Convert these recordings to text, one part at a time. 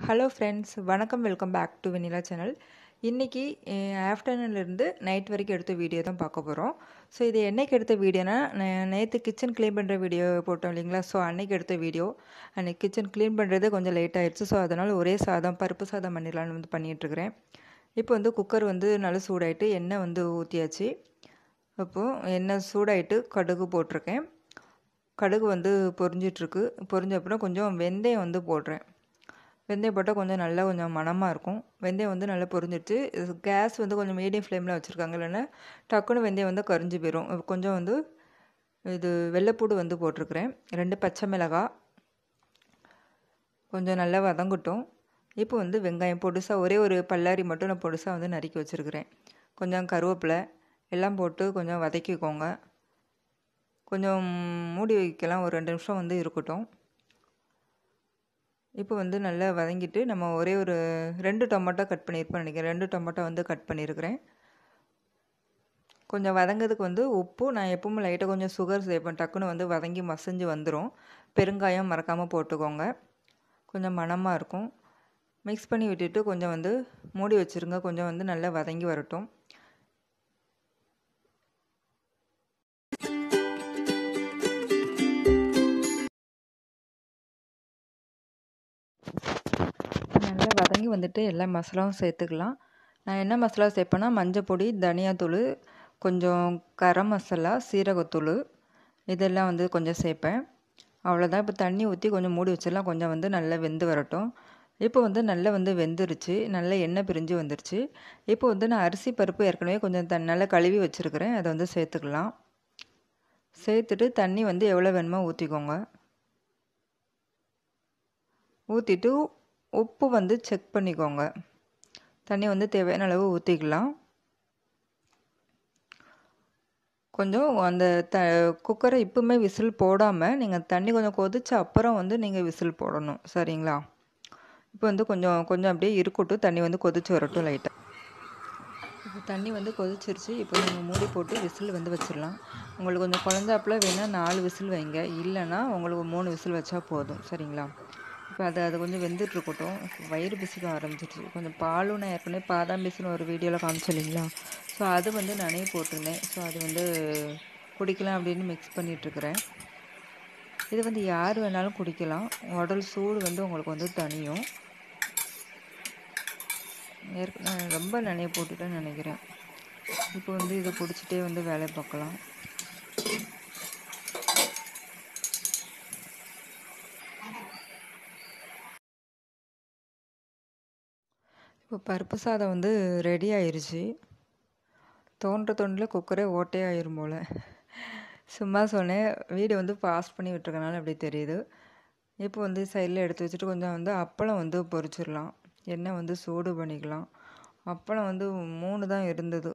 hello friends வணக்கம் welcome back to vanilla channel இன்றைக்கி ஆஃப்டர்நூன்லேருந்து நைட் வரைக்கும் எடுத்த வீடியோ தான் பார்க்க போகிறோம் ஸோ இது என்னைக்கு எடுத்த வீடியோனா நேற்று கிச்சன் க்ளீன் பண்ணுற வீடியோ போட்டோம் இல்லைங்களா ஸோ அன்னைக்கு எடுத்த வீடியோ அன்றைக்கி கிச்சன் க்ளீன் பண்ணுறது கொஞ்சம் லேட் ஆயிடுச்சு ஸோ அதனால் ஒரே சாதம் பருப்பு சாதம் பண்ணிடலான்னு வந்து பண்ணிகிட்ருக்கிறேன் இப்போ வந்து குக்கர் வந்து நல்லா சூடாயிட்டு எண்ணெய் வந்து ஊற்றியாச்சு அப்போது எண்ணெய் சூடாயிட்டு கடுகு போட்டிருக்கேன் கடுகு வந்து பொரிஞ்சிட்ருக்கு பொரிஞ்ச அப்புறம் கொஞ்சம் வெந்தயம் வந்து போடுறேன் வெந்தயம் போட்டால் கொஞ்சம் நல்லா கொஞ்சம் மணமாக இருக்கும் வெந்தயம் வந்து நல்லா பொரிஞ்சிடுச்சு கேஸ் வந்து கொஞ்சம் மீடியம் ஃப்ளேமில் வச்சுருக்காங்க இல்லைன்னா டக்குன்னு வெந்தயம் வந்து கரிஞ்சு போயிடும் கொஞ்சம் வந்து இது வெள்ளைப்பூடு வந்து போட்டிருக்கிறேன் ரெண்டு பச்சை மிளகாய் கொஞ்சம் நல்லா வதங்கட்டும் இப்போ வந்து வெங்காயம் பொடுசாக ஒரே ஒரு பல்லாரி மட்டும் நான் பொடுசாக வந்து நறுக்கி வச்சுருக்கிறேன் கொஞ்சம் கருவேப்பிலை எல்லாம் போட்டு கொஞ்சம் வதக்கிக்கோங்க கொஞ்சம் மூடி வைக்கலாம் ஒரு ரெண்டு நிமிஷம் வந்து இருக்கட்டும் இப்போ வந்து நல்லா வதங்கிட்டு நம்ம ஒரே ஒரு ரெண்டு டொமேட்டோ கட் பண்ணியிருப்பேன் நினைக்கிறேன் ரெண்டு டொமேட்டோ வந்து கட் பண்ணியிருக்கிறேன் கொஞ்சம் வதங்கிறதுக்கு வந்து உப்பு நான் எப்பவும் லைட்டாக கொஞ்சம் சுகர் சேர்ப்பேன் டக்குன்னு வந்து வதங்கி மசஞ்சு வந்துடும் பெருங்காயம் மறக்காமல் போட்டுக்கோங்க கொஞ்சம் மணமாக இருக்கும் மிக்ஸ் பண்ணி விட்டுட்டு கொஞ்சம் வந்து மூடி வச்சுருங்க கொஞ்சம் வந்து நல்லா வதங்கி வரட்டும் நல்லா வதங்கி வந்துட்டு எல்லா மசாலாவும் சேர்த்துக்கலாம் நான் என்ன மசாலா சேர்ப்பேன்னா மஞ்சள் பொடி தனியாத்தூள் கொஞ்சம் கரம் மசாலா சீரகத்தூள் இதெல்லாம் வந்து கொஞ்சம் சேர்ப்பேன் அவ்வளோதான் இப்போ தண்ணி ஊற்றி கொஞ்சம் மூடி வச்சிடலாம் கொஞ்சம் வந்து நல்லா வெந்து வரட்டும் இப்போ வந்து நல்லா வந்து வெந்துருச்சு நல்லா எண்ணெய் பிரிஞ்சு வந்துருச்சு இப்போ வந்து நான் அரிசி பருப்பு ஏற்கனவே கொஞ்சம் த நல்லா கழுவி வச்சுருக்கிறேன் அதை வந்து சேர்த்துக்கலாம் சேர்த்துட்டு தண்ணி வந்து எவ்வளோ வேணுமோ ஊற்றிக்கோங்க ஊற்றிட்டு உப்பு வந்து செக் பண்ணிக்கோங்க தண்ணி வந்து தேவையான அளவு ஊற்றிக்கலாம் கொஞ்சம் அந்த த குக்கரை இப்போவுமே விசில் போடாமல் நீங்கள் தண்ணி கொஞ்சம் கொதிச்ச அப்புறம் வந்து நீங்கள் விசில் போடணும் சரிங்களா இப்போ வந்து கொஞ்சம் கொஞ்சம் அப்படியே இருக்கட்டும் தண்ணி வந்து கொதிச்சு வரட்டும் லைட்டாக இப்போ தண்ணி வந்து கொதிச்சிருச்சு இப்போ நீங்கள் மூடி போட்டு விசில் வந்து வச்சிடலாம் உங்களுக்கு கொஞ்சம் குழந்தாப்புல வேணால் நாலு விசில் வைங்க இல்லைன்னா உங்களுக்கு மூணு விசில் வச்சா போதும் சரிங்களா இப்போ அது அது கொஞ்சம் வெந்துட்டுருக்கட்டும் வயிறு பிசுக்க ஆரம்பிச்சிருச்சு கொஞ்சம் பாலும் நான் ஏற்கனவே பாதாம் பிசுன்னு ஒரு வீடியோவில் காமிச்சு இல்லைங்களா ஸோ அது வந்து நானே போட்டிருந்தேன் ஸோ அது வந்து குடிக்கலாம் அப்படின்னு மிக்ஸ் பண்ணிகிட்ருக்கிறேன் இது வந்து யார் வேணாலும் குடிக்கலாம் உடல் சூடு வந்து உங்களுக்கு வந்து தனியும் ஏற்கனவே ரொம்ப நனைய போட்டுட்டேன்னு நினைக்கிறேன் இப்போ வந்து இதை குடிச்சிட்டே வந்து வேலையை பார்க்கலாம் இப்போ பருப்பு சாதம் வந்து ரெடி ஆயிடுச்சு தோன்ற தோண்டில் குக்கரே ஓட்டே ஆயிரும் போல் சும்மா சொன்னேன் வீடு வந்து பாஸ் பண்ணி விட்டுருக்கனால அப்படி தெரியுது இப்போ வந்து சைடில் எடுத்து வச்சுட்டு கொஞ்சம் வந்து அப்பளம் வந்து பொரிச்சிடலாம் எண்ணெய் வந்து சூடு பண்ணிக்கலாம் அப்பளம் வந்து மூணு தான் இருந்தது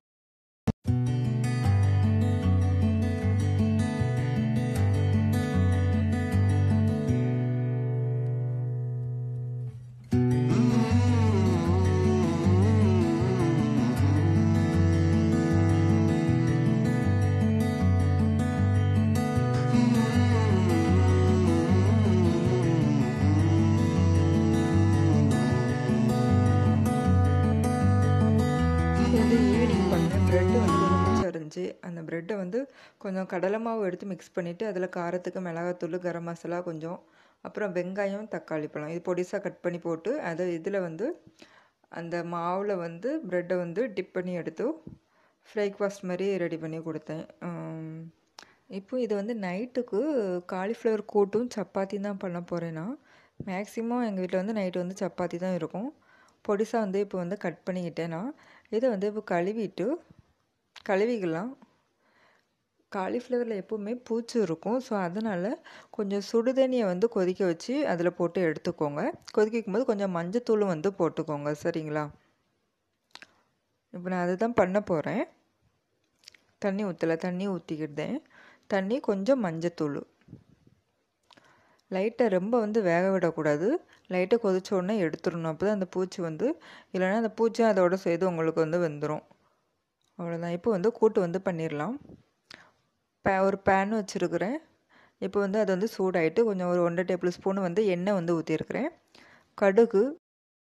வந்து ஈவினிங் பண்ணேன் ப்ரெட்டு வந்து கொஞ்சம் மிச்சம் இருந்துச்சு அந்த ப்ரெட்டை வந்து கொஞ்சம் கடலை மாவு எடுத்து மிக்ஸ் பண்ணிவிட்டு அதில் காரத்துக்கு மிளகாத்தூள் கரம் மசாலா கொஞ்சம் அப்புறம் வெங்காயம் தக்காளி பழம் இது பொடிசாக கட் பண்ணி போட்டு அதை இதில் வந்து அந்த மாவில் வந்து ப்ரெட்டை வந்து டிப் பண்ணி எடுத்து ஃப்ரேக்ஃபாஸ்ட் மாதிரி ரெடி பண்ணி கொடுத்தேன் இப்போ இது வந்து நைட்டுக்கு காலிஃப்ளவர் கூட்டும் சப்பாத்தி தான் பண்ண போகிறேன்னா மேக்ஸிமம் எங்கள் வீட்டில் வந்து நைட்டு வந்து சப்பாத்தி தான் இருக்கும் பொடிசாக வந்து இப்போ வந்து கட் பண்ணிக்கிட்டேன்னா இதை வந்து இப்போ கழுவிட்டு கழுவிக்கலாம் காலிஃப்ளவரில் எப்போவுமே பூச்சி இருக்கும் ஸோ அதனால் கொஞ்சம் சுடுதண்ணியை வந்து கொதிக்க வச்சு அதில் போட்டு எடுத்துக்கோங்க கொதிக்கும் போது கொஞ்சம் மஞ்சத்தூளும் வந்து போட்டுக்கோங்க சரிங்களா இப்போ நான் அதை தான் பண்ண போகிறேன் தண்ணி ஊற்றலை தண்ணி ஊற்றிக்கிட்டேன் தண்ணி கொஞ்சம் மஞ்சத்தூள் லைட்டை ரொம்ப வந்து வேக விடக்கூடாது லைட்டாக கொதிச்ச உடனே எடுத்துடணும் அப்போ தான் அந்த பூச்சி வந்து இல்லைன்னா அந்த பூச்சி அதோட சேர்த்து உங்களுக்கு வந்து வெந்துடும் அவ்வளோதான் இப்போ வந்து கூட்டு வந்து பண்ணிடலாம் பே ஒரு பேன் வச்சுருக்கிறேன் இப்போ வந்து அது வந்து சூடாயிட்டு கொஞ்சம் ஒரு ஒன்றரை டேபிள் ஸ்பூன் வந்து எண்ணெய் வந்து ஊற்றிருக்கிறேன் கடுகு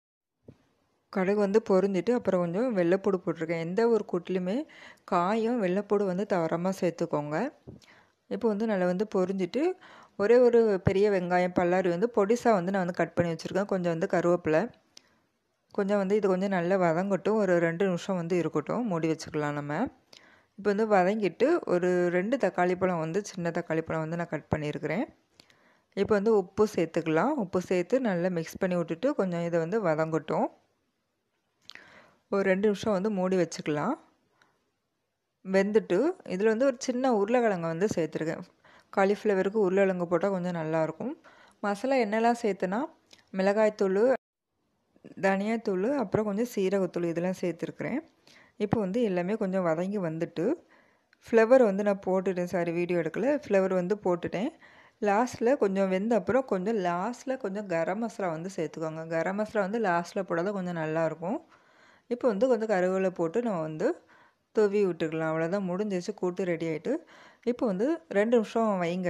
கடுகு வந்து பொரிஞ்சிட்டு அப்புறம் கொஞ்சம் வெள்ளைப்பூடு போட்டிருக்கேன் எந்த ஒரு கூட்டிலுமே காயும் வெள்ளைப்பூடு வந்து தவறாமல் சேர்த்துக்கோங்க இப்போ வந்து நல்லா வந்து பொரிஞ்சிட்டு ஒரே ஒரு பெரிய வெங்காயம் பல்லாரி வந்து பொடிசாக வந்து நான் வந்து கட் பண்ணி வச்சுருக்கேன் கொஞ்சம் வந்து கருவேப்பிலை கொஞ்சம் வந்து இது கொஞ்சம் நல்லா வதங்கட்டும் ஒரு ரெண்டு நிமிஷம் வந்து இருக்கட்டும் மூடி வச்சுக்கலாம் நம்ம இப்போ வந்து வதங்கிட்டு ஒரு ரெண்டு தக்காளி பழம் வந்து சின்ன தக்காளி பழம் வந்து நான் கட் பண்ணியிருக்கிறேன் இப்போ வந்து உப்பு சேர்த்துக்கலாம் உப்பு சேர்த்து நல்லா மிக்ஸ் பண்ணி விட்டுட்டு கொஞ்சம் இதை வந்து வதங்கட்டும் ஒரு ரெண்டு நிமிஷம் வந்து மூடி வச்சுக்கலாம் வெந்துட்டு இதில் வந்து ஒரு சின்ன உருளைக்கிழங்கு வந்து சேர்த்துருக்கேன் காலிஃப்ளவருக்கு உருளைக்கிழங்கு போட்டால் கொஞ்சம் நல்லாயிருக்கும் மசாலா என்னெல்லாம் சேர்த்துனா மிளகாய்த்தூள் தனியாத்தூள் அப்புறம் கொஞ்சம் சீரகத்தூள் இதெல்லாம் சேர்த்துருக்குறேன் இப்போ வந்து எல்லாமே கொஞ்சம் வதங்கி வந்துட்டு ஃப்ளவர் வந்து நான் போட்டுட்டேன் சாரி வீடியோ எடுக்கல ஃப்ளவர் வந்து போட்டுட்டேன் லாஸ்ட்டில் கொஞ்சம் வெந்த அப்புறம் கொஞ்சம் லாஸ்ட்டில் கொஞ்சம் கரம் மசாலா வந்து சேர்த்துக்கோங்க கரம் மசாலா வந்து லாஸ்ட்டில் போட்டால் கொஞ்சம் நல்லாயிருக்கும் இப்போ வந்து கொஞ்சம் கருவேப்பிலை போட்டு நம்ம வந்து துவி விட்டுக்கலாம் அவ்வளோதான் முடிஞ்சிச்சு கூட்டு ரெடி ஆகிட்டு இப்போ வந்து ரெண்டு நிமிஷம் வைங்க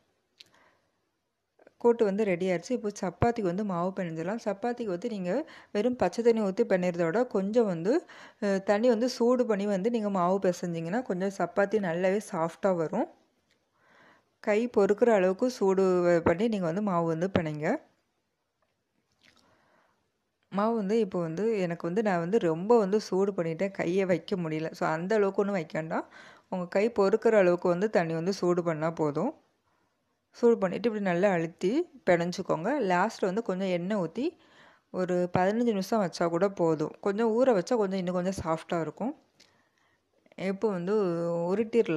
கூட்டு வந்து ரெடி ஆயிடுச்சு இப்போ சப்பாத்திக்கு வந்து மாவு பிணைஞ்சிடலாம் சப்பாத்திக்கு வந்து நீங்கள் வெறும் பச்சை தண்ணி ஊற்றி பண்ணிடுறத விட கொஞ்சம் வந்து தண்ணி வந்து சூடு பண்ணி வந்து நீங்கள் மாவு பிசைஞ்சிங்கன்னா கொஞ்சம் சப்பாத்தி நல்லாவே சாஃப்டாக வரும் கை பொறுக்கிற அளவுக்கு சூடு பண்ணி நீங்கள் வந்து மாவு வந்து பிணைங்க மாவு வந்து இப்போ வந்து எனக்கு வந்து நான் வந்து ரொம்ப வந்து சூடு பண்ணிட்டேன் கையை வைக்க முடியல ஸோ அந்த அளவுக்கு ஒன்றும் வைக்க வேண்டாம் உங்கள் கை பொறுக்கிற அளவுக்கு வந்து தண்ணி வந்து சூடு பண்ணால் போதும் சூடு பண்ணிவிட்டு இப்படி நல்லா அழுத்தி பிணைஞ்சிக்கோங்க லாஸ்ட்டில் வந்து கொஞ்சம் எண்ணெய் ஊற்றி ஒரு பதினஞ்சு நிமிஷம் வச்சா கூட போதும் கொஞ்சம் ஊற வச்சா கொஞ்சம் இன்னும் கொஞ்சம் சாஃப்டாக இருக்கும் இப்போ வந்து உருட்டிடலாம்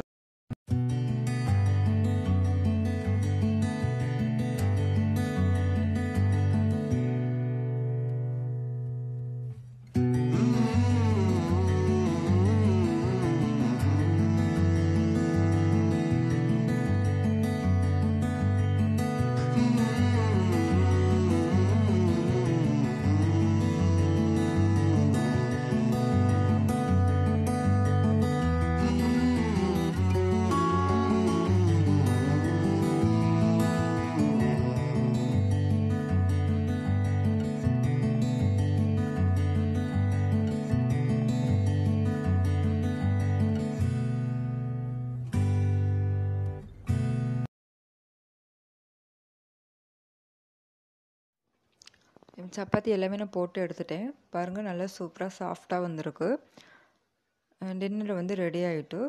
சப்பாத்தி எல்லாமே நான் போட்டு எடுத்துட்டேன் பாருங்கள் நல்லா சூப்பராக சாஃப்டாக வந்திருக்கு டின்னர் வந்து ரெடி ஆகிட்டு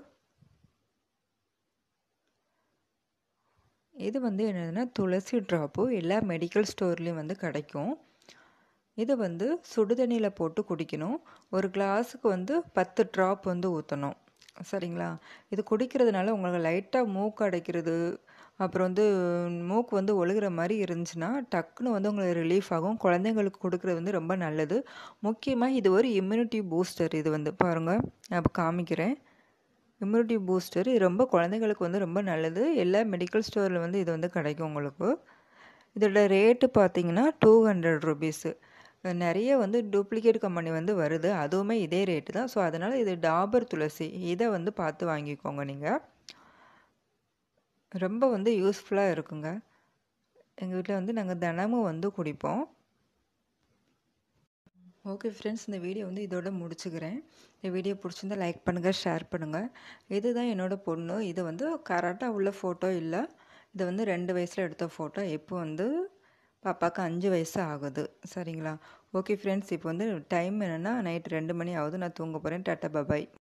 இது வந்து என்னதுன்னா துளசி ட்ராப்பு எல்லா மெடிக்கல் ஸ்டோர்லேயும் வந்து கிடைக்கும் இதை வந்து சுடுதண்ணியில் போட்டு குடிக்கணும் ஒரு கிளாஸுக்கு வந்து பத்து ட்ராப் வந்து ஊற்றணும் சரிங்களா இது குடிக்கிறதுனால உங்களுக்கு லைட்டாக மூக்கு அடைக்கிறது அப்புறம் வந்து மூக்கு வந்து ஒழுகிற மாதிரி இருந்துச்சுன்னா டக்குன்னு வந்து உங்களுக்கு ரிலீஃப் ஆகும் குழந்தைங்களுக்கு கொடுக்குறது வந்து ரொம்ப நல்லது முக்கியமாக இது ஒரு இம்யூனிட்டி பூஸ்டர் இது வந்து பாருங்கள் நான் இப்போ காமிக்கிறேன் இம்யூனிட்டி பூஸ்டர் இது ரொம்ப குழந்தைங்களுக்கு வந்து ரொம்ப நல்லது எல்லா மெடிக்கல் ஸ்டோரில் வந்து இது வந்து கிடைக்கும் உங்களுக்கு இதோட ரேட்டு பார்த்தீங்கன்னா டூ ஹண்ட்ரட் ருபீஸு நிறைய வந்து டூப்ளிகேட் கம்பெனி வந்து வருது அதுவுமே இதே ரேட்டு தான் ஸோ அதனால் இது டாபர் துளசி இதை வந்து பார்த்து வாங்கிக்கோங்க நீங்கள் ரொம்ப வந்து யூஸ்ஃபுல்லாக இருக்குங்க எங்கள் வீட்டில் வந்து நாங்கள் தினமும் வந்து குடிப்போம் ஓகே ஃப்ரெண்ட்ஸ் இந்த வீடியோ வந்து இதோட முடிச்சுக்கிறேன் இந்த வீடியோ பிடிச்சிருந்தா லைக் பண்ணுங்கள் ஷேர் பண்ணுங்கள் இதுதான் என்னோடய பொண்ணு இது வந்து கரெக்டாக உள்ள ஃபோட்டோ இல்லை இது வந்து ரெண்டு வயசில் எடுத்த ஃபோட்டோ இப்போ வந்து பாப்பாவுக்கு அஞ்சு வயசு ஆகுது சரிங்களா ஓகே ஃப்ரெண்ட்ஸ் இப்போ வந்து டைம் என்னென்னா நைட் ரெண்டு மணி ஆகுது நான் தூங்க போகிறேன் டாட்டா பபாய்